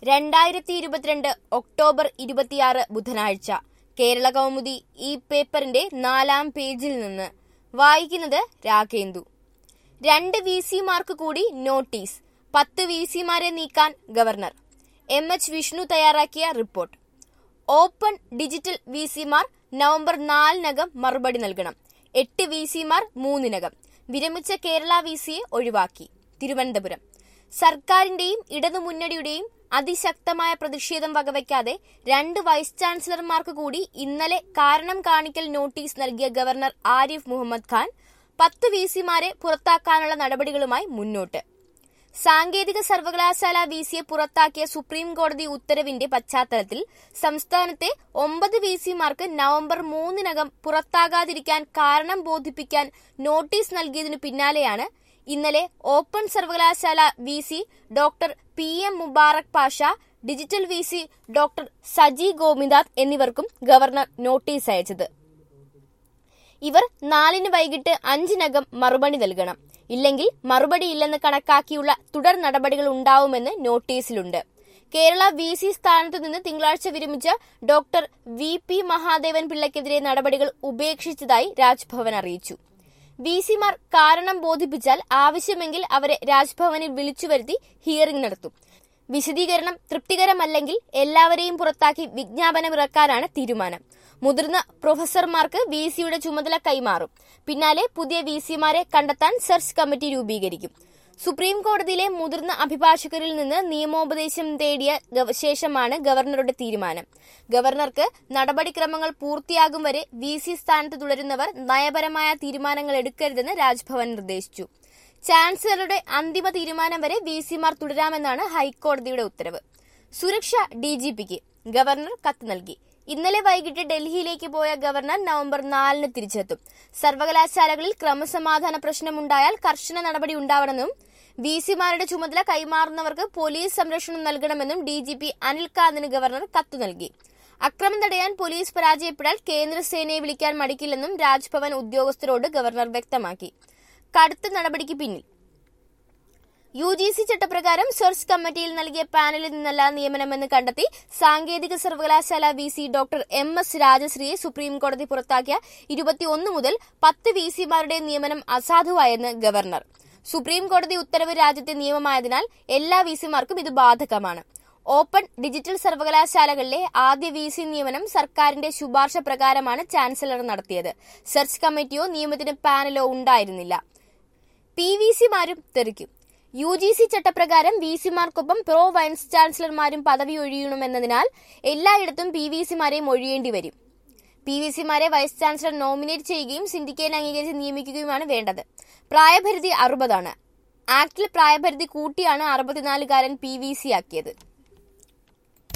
രണ്ടായിരത്തി ഇരുപത്തിരണ്ട് ഒക്ടോബർ ഇരുപത്തിയാറ് ബുധനാഴ്ച കേരള കൗമുദി ഈ പേപ്പറിന്റെ നാലാം പേജിൽ നിന്ന് വായിക്കുന്നത് രാഗേന്ദു രണ്ട് വി സിമാർക്ക് കൂടി നോട്ടീസ് പത്ത് വി സിമാരെ നീക്കാൻ ഗവർണർ എം എച്ച് വിഷ്ണു തയ്യാറാക്കിയ റിപ്പോർട്ട് ഓപ്പൺ ഡിജിറ്റൽ വി സിമാർ നവംബർ നാലിനകം മറുപടി നൽകണം എട്ട് വി സിമാർ മൂന്നിനകം വിരമിച്ച കേരള വി സിയെ ഒഴിവാക്കി തിരുവനന്തപുരം സർക്കാരിന്റെയും ഇടതുമുന്നണിയുടെയും അതിശക്തമായ പ്രതിഷേധം വകവയ്ക്കാതെ രണ്ട് വൈസ് ചാൻസലർമാർക്ക് കൂടി ഇന്നലെ കാരണം കാണിക്കൽ നോട്ടീസ് നൽകിയ ഗവർണർ ആരിഫ് മുഹമ്മദ് ഖാൻ പത്ത് വി സിമാരെ പുറത്താക്കാനുള്ള നടപടികളുമായി മുന്നോട്ട് സാങ്കേതിക സർവകലാശാല വി സിയെ പുറത്താക്കിയ സുപ്രീം കോടതി ഉത്തരവിന്റെ പശ്ചാത്തലത്തിൽ സംസ്ഥാനത്തെ ഒമ്പത് വി സിമാർക്ക് നവംബർ മൂന്നിനകം പുറത്താകാതിരിക്കാൻ കാരണം ബോധിപ്പിക്കാൻ നോട്ടീസ് നൽകിയതിനു പിന്നാലെയാണ് ഇന്നലെ ഓപ്പൺ സർവകലാശാല V C doctor P M Mubarak Pasha digital V C doctor Saji Gopinath എന്നിവർക്കും ഗവർണർ നോട്ടീസ് അയച്ചത് ഇവർ നാലിന് വൈകിട്ട് അഞ്ചിനകം മറുപടി നൽകണം ഇല്ലെങ്കിൽ മറുപടിയില്ലെന്ന് കണക്കാക്കിയുള്ള തുടർ നടപടികൾ ഉണ്ടാവുമെന്ന് നോട്ടീസിലുണ്ട് കേരള വി സി സ്ഥാനത്തു നിന്ന് തിങ്കളാഴ്ച വിരമിച്ച ഡോക്ടർ വി പി മഹാദേവൻ പിള്ളയ്ക്കെതിരെ നടപടികൾ ഉപേക്ഷിച്ചതായി രാജ്ഭവൻ അറിയിച്ചു വി സിമാർ കാരണം ബോധിപ്പിച്ചാൽ ആവശ്യമെങ്കിൽ അവരെ രാജ്ഭവനിൽ വിളിച്ചു വരുത്തി ഹിയറിംഗ് നടത്തും വിശദീകരണം തൃപ്തികരമല്ലെങ്കിൽ എല്ലാവരെയും പുറത്താക്കി വിജ്ഞാപനമിറക്കാനാണ് തീരുമാനം മുതിർന്ന പ്രൊഫസർമാർക്ക് വി സിയുടെ ചുമതല കൈമാറും പിന്നാലെ പുതിയ വി സിമാരെ കണ്ടെത്താൻ സെർച്ച് കമ്മിറ്റി രൂപീകരിക്കും സുപ്രീം കോടതിയിലെ മുതിർന്ന അഭിഭാഷകരിൽ നിന്ന് നിയമോപദേശം തേടിയ ഗവ- ശേഷമാണ് ഗവർണറുടെ തീരുമാനം ഗവർണർക്ക് നടപടിക്രമങ്ങൾ പൂർത്തിയാകും വരെ വി സി സ്ഥാനത്ത് തുടരുന്നവർ നയപരമായ തീരുമാനങ്ങൾ എടുക്കരുതെന്ന് രാജ്ഭവൻ നിർദ്ദേശിച്ചു ചാൻസലറുടെ അന്തിമ തീരുമാനം വരെ വി സിമാർ തുടരാമെന്നാണ് ഹൈക്കോടതിയുടെ ഉത്തരവ് സുരക്ഷ ഡി ജി പിക്ക് ഗവർണർ കത്ത് നൽകി ഇന്നലെ വൈകിട്ട് ഡൽഹിയിലേക്ക് പോയ ഗവർണർ നവംബർ നാലിന് തിരിച്ചെത്തും സർവകലാശാലകളിൽ ക്രമസമാധാന പ്രശ്നമുണ്ടായാൽ കർശന നടപടി ഉണ്ടാവണമെന്നും വി സിമാരുടെ ചുമതല കൈമാറുന്നവർക്ക് പോലീസ് സംരക്ഷണം നൽകണമെന്നും ഡി ജി പി അനിൽകാന്തിന് ഗവർണർ കത്തു നൽകി അക്രമം തടയാൻ പോലീസ് പരാജയപ്പെടാൽ കേന്ദ്രസേനയെ വിളിക്കാൻ മടിക്കില്ലെന്നും രാജ്ഭവൻ ഉദ്യോഗസ്ഥരോട് ഗവർണർ വ്യക്തമാക്കി കടുത്ത നടപടിക്ക് പിന്നിൽ യു ജി സി ചട്ടപ്രകാരം സെർച്ച് കമ്മിറ്റിയിൽ നൽകിയ പാനലിൽ നിന്നല്ല നിയമനമെന്ന് കണ്ടെത്തി സാങ്കേതിക സർവകലാശാല V C doctor M S രാജശ്രീയെ സുപ്രീം കോടതി പുറത്താക്കിയ ഇരുപത്തിയൊന്ന് മുതൽ പത്ത് വി സിമാരുടെ നിയമനം അസാധുവായെന്ന് ഗവർണർ സുപ്രീം കോടതി ഉത്തരവ് രാജ്യത്തെ നിയമമായതിനാൽ എല്ലാ വി സിമാർക്കും ഇത് ബാധകമാണ് ഓപ്പൺ ഡിജിറ്റൽ സർവകലാശാലകളിലെ ആദ്യ വി സി നിയമനം സർക്കാരിന്റെ ശുപാർശ പ്രകാരമാണ് ചാൻസലർ നടത്തിയത് സെർച്ച് കമ്മിറ്റിയോ നിയമത്തിന് പാനലോ ഉണ്ടായിരുന്നില്ല പി വി സിമാരും തെറിക്കും യു ജി സി ചട്ടപ്രകാരം വി സിമാർക്കൊപ്പം പ്രോ വൈസ് ചാൻസലർമാരും പദവി ഒഴിയണമെന്നതിനാൽ എല്ലായിടത്തും പി വി സിമാരെയും ഒഴിയേണ്ടി വരും പി വി സിമാരെ വൈസ് ചാൻസലർ നോമിനേറ്റ് ചെയ്യുകയും സിൻഡിക്കേറ്റ് അംഗീകരിച്ച് നിയമിക്കുകയുമാണ് വേണ്ടത് പ്രായപരിധി അറുപതാണ് ആക്ടിൽ പ്രായപരിധി കൂട്ടിയാണ് അറുപത്തിനാലുകാരൻ പി വി സി ആക്കിയത്